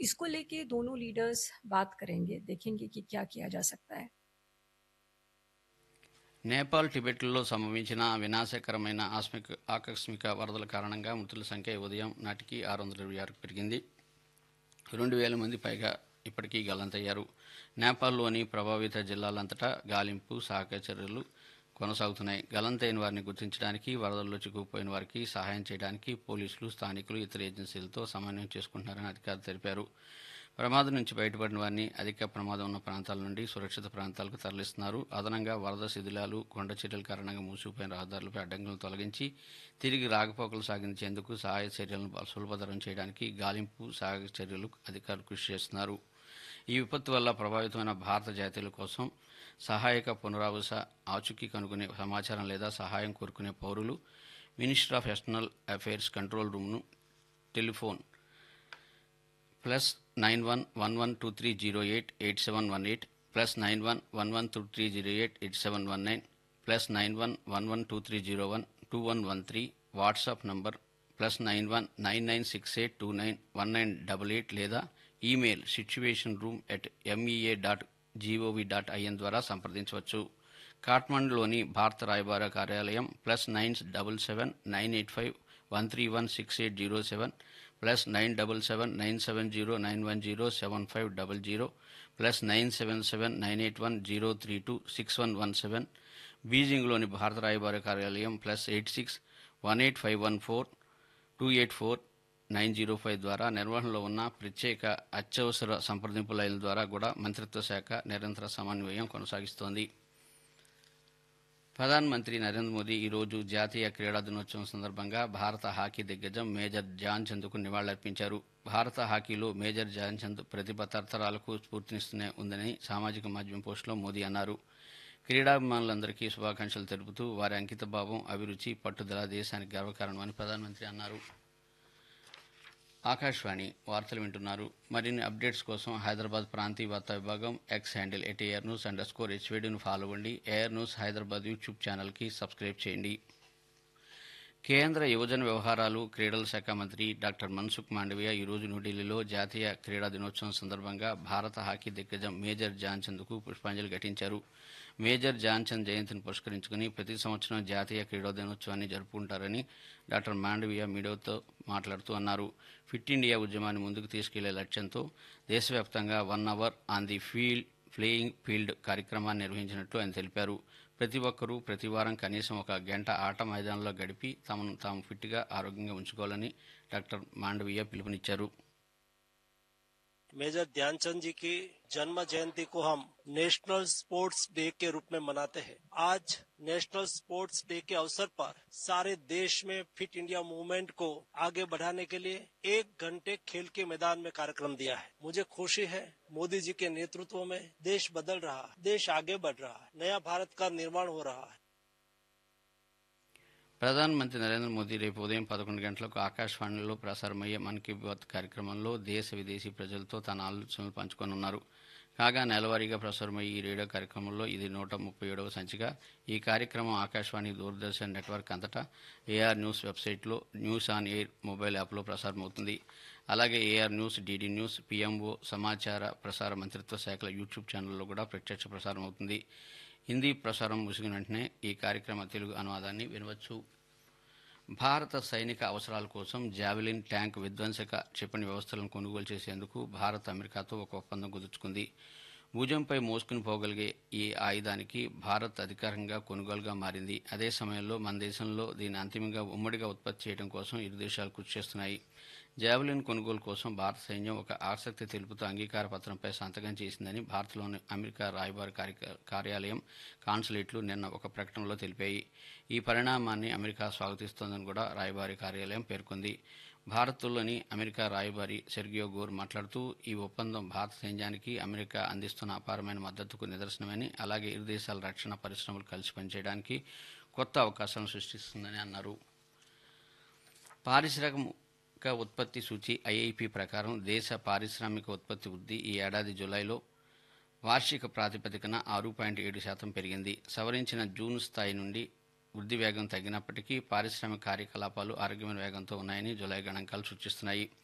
इसको लेके दोनों लीडर्स बात करेंगे देखेंगे कि क्या किया जा सकता है నేపాల్ టిబెట్లో సంభవించిన వినాశకరమైన ఆస్మిక ఆకస్మిక వరదల కారణంగా మృతుల సంఖ్య ఉదయం నాటికి ఆరు వందల ఇరవై ఆరుకు పెరిగింది రెండు వేల మంది పైగా ఇప్పటికీ గల్లంతయ్యారు నేపాల్లోని ప్రభావిత జిల్లాలంతటా గాలింపు సహాయక చర్యలు కొనసాగుతున్నాయి గల్లంతైన వారిని గుర్తించడానికి వరదల్లో చిక్కుకుపోయిన వారికి సహాయం చేయడానికి పోలీసులు స్థానికులు ఇతర ఏజెన్సీలతో సమన్వయం చేసుకుంటున్నారని అధికారులు తెలిపారు ప్రమాదం నుంచి బయటపడిన వారిని అధిక ప్రమాదం ఉన్న ప్రాంతాల నుండి సురక్షిత ప్రాంతాలకు తరలిస్తున్నారు అదనంగా వరద శిథిలాలు కొండ చర్యల కారణంగా మూసిపోయిన రహదారులపై అడ్డంకులను తొలగించి తిరిగి రాకపోకలు సాగించేందుకు సహాయ చర్యలను సులభతరం చేయడానికి గాలింపు సహాయక చర్యలు అధికారులు కృషి చేస్తున్నారు ఈ విపత్తు వల్ల ప్రభావితమైన భారత జాతీయుల కోసం సహాయక పునరావాస ఆచూకీ కనుగొనే సమాచారం లేదా సహాయం కోరుకునే పౌరులు minister of external affairs control రూమ్ను telephone plus nine one one one two three zero eight eight seven one eight plus nine one one one two three zero eight eight seven one nine plus nine one one one two three zero one two one one three WhatsApp number plus nine one nine nine six eight two nine one nine double eight లేదా email situation room at MEA dot GOV dot IN ద్వారా సంప్రదించవచ్చు కాఠ్మండులోని భారత రాయబార కార్యాలయం plus nine double seven nine eight five one three one six eight zero seven plus nine double seven nine seven zero nine one zero seven five double zero plus nine seven seven nine eight one zero three two six one one seven బీజింగ్లోని భారత రాయబార కార్యాలయం plus eight six one eight five one four two eight four nine zero five ద్వారా నిర్వహణలో ఉన్న ప్రత్యేక అత్యవసర సంప్రదింపు లైన్ల ద్వారా కూడా మంత్రిత్వ శాఖ నిరంతర సమన్వయం కొనసాగిస్తోంది ప్రధానమంత్రి నరేంద్ర మోదీ ఈరోజు జాతీయ క్రీడా దినోత్సవం సందర్భంగా భారత హాకీ దిగ్గజం మేజర్ ధ్యాన్ చంద్కు నివాళులర్పించారు భారత హాకీలో మేజర్ ధ్యాన్ చంద్ ప్రతిభ తరతరాలకు స్ఫూర్తినిస్తూనే ఉందని సామాజిక మాధ్యమం పోస్టులో మోదీ అన్నారు క్రీడాభిమానులందరికీ శుభాకాంక్షలు తెలుపుతూ వారి అంకితభావం అభిరుచి పట్టుదల దేశానికి గర్వకారణమని ప్రధానమంత్రి అన్నారు ఆకాశవాణి వార్తలు వింటున్నారు మరిన్ని అప్డేట్స్ కోసం హైదరాబాద్ ప్రాంతీయ వార్తా విభాగం X handle at air news underscore హెచ్వేడిను ఫాలో అవ్వండి ఎయిర్ న్యూస్ హైదరాబాద్ యూట్యూబ్ ఛానల్కి సబ్స్క్రైబ్ చేయండి కేంద్ర యువజన వ్యవహారాలు క్రీడల శాఖ మంత్రి డాక్టర్ మన్సుఖ్ మాండవీయ ఈరోజు న్యూఢిల్లీలో జాతీయ క్రీడా దినోత్సవం సందర్భంగా భారత హాకీ దిగ్గజం మేజర్ ధ్యాన్చంద్కు పుష్పాంజలి ఘటించారు మేజర్ ధ్యాన్చంద్ జయంతిని పురస్కరించుకుని ప్రతి సంవత్సరం జాతీయ క్రీడా దినోత్సవాన్ని జరుపుకుంటారని డాక్టర్ మాండవీయ మీడియాతో మాట్లాడుతూ అన్నారు ఫిట్ ఇండియా ఉద్యమాన్ని ముందుకు తీసుకెళ్లే లక్ష్యంతో దేశవ్యాప్తంగా one hour on the field playing field కార్యక్రమాన్ని నిర్వహించినట్లు ఆయన తెలిపారు ప్రతి ఒక్కరూ ప్రతి వారం కనీసం ఒక గంట ఆట మైదానంలో గడిపి తమను తాము ఫిట్గా ఆరోగ్యంగా ఉంచుకోవాలని డాక్టర్ మాండవీయ పిలుపునిచ్చారు मेजर ध्यानचंद जी की जन्म जयंती को हम नेशनल स्पोर्ट्स डे के रूप में मनाते हैं आज नेशनल स्पोर्ट्स डे के अवसर पर सारे देश में फिट इंडिया मूवमेंट को आगे बढ़ाने के लिए एक घंटे खेल के मैदान में कार्यक्रम दिया है मुझे खुशी है मोदी जी के नेतृत्व में देश बदल रहा है देश आगे बढ़ रहा है नया भारत का निर्माण हो रहा है ప్రధానమంత్రి నరేంద్ర మోదీ రేపు ఉదయం పదకొండు గంటలకు ఆకాశవాణిలో ప్రసారమయ్యే మన్ కీ బాత్ కార్యక్రమంలో దేశ విదేశీ ప్రజలతో తన ఆలోచనలు పంచుకోనున్నారు కాగా నెలవారీగా ప్రసారమయ్యే ఈ రేడియో కార్యక్రమంలో ఇది నూట ముప్పై ఏడవ సంచిక ఈ కార్యక్రమం ఆకాశవాణి దూరదర్శన్ నెట్వర్క్ అంతటా ఏఆర్ న్యూస్ వెబ్సైట్లో న్యూస్ ఆన్ ఎయిర్ మొబైల్ యాప్లో ప్రసారమవుతుంది అలాగే AIR news DD news PMO సమాచార ప్రసార మంత్రిత్వ శాఖల యూట్యూబ్ ఛానల్లో కూడా ప్రత్యక్ష ప్రసారం అవుతుంది హిందీ ప్రసారం ముగిసిన వెంటనే ఈ కార్యక్రమ తెలుగు అనువాదాన్ని వినవచ్చు భారత సైనిక అవసరాల కోసం జావెలిన్ ట్యాంక్ విధ్వంసక క్షిపణి వ్యవస్థలను కొనుగోలు చేసేందుకు భారత్ అమెరికాతో ఒక ఒప్పందం కుదుర్చుకుంది భుజంపై మోసుకుని పోగలిగే ఈ ఆయుధానికి భారత్ అధికారికంగా కొనుగోలుగా మారింది అదే సమయంలో మన దేశంలో దీన్ని అంతిమంగా ఉమ్మడిగా ఉత్పత్తి చేయడం కోసం ఇరు దేశాలు కృషి చేస్తున్నాయి జావెలిన్ కొనుగోలు కోసం భారత సైన్యం ఒక ఆసక్తి తెలుపుతూ అంగీకార పత్రంపై సంతకం చేసిందని భారత్లోని అమెరికా రాయబార కార్య- కార్యాలయం కాన్సులేట్లు నిన్న ఒక ప్రకటనలో తెలిపాయి ఈ పరిణామాన్ని అమెరికా స్వాగతిస్తోందని కూడా రాయబారి కార్యాలయం పేర్కొంది భారత్లోని అమెరికా రాయబారి సెర్గియో గోర్ మాట్లాడుతూ ఈ ఒప్పందం భారత సైన్యానికి అమెరికా అందిస్తున్న అపారమైన మద్దతుకు నిదర్శనమని అలాగే ఇరు దేశాల రక్షణ పరిశ్రమలు కలిసి పనిచేయడానికి కొత్త అవకాశాలను సృష్టిస్తుందని అన్నారు పారిశ్రామిక ఉత్పత్తి సూచి ఐఐపి ప్రకారం దేశ పారిశ్రామిక ఉత్పత్తి వృద్ధి ఈ ఏడాది జూలైలో వార్షిక ప్రాతిపదికన ఆరు పాయింట్ ఏడు శాతం పెరిగింది సవరించిన జూన్ స్థాయి నుండి వృద్ధి వేగం తగ్గినప్పటికీ పారిశ్రామిక కార్యకలాపాలు ఆరోగ్యమైన వేగంతో ఉన్నాయని జులై గణాంకాలు సూచిస్తున్నాయి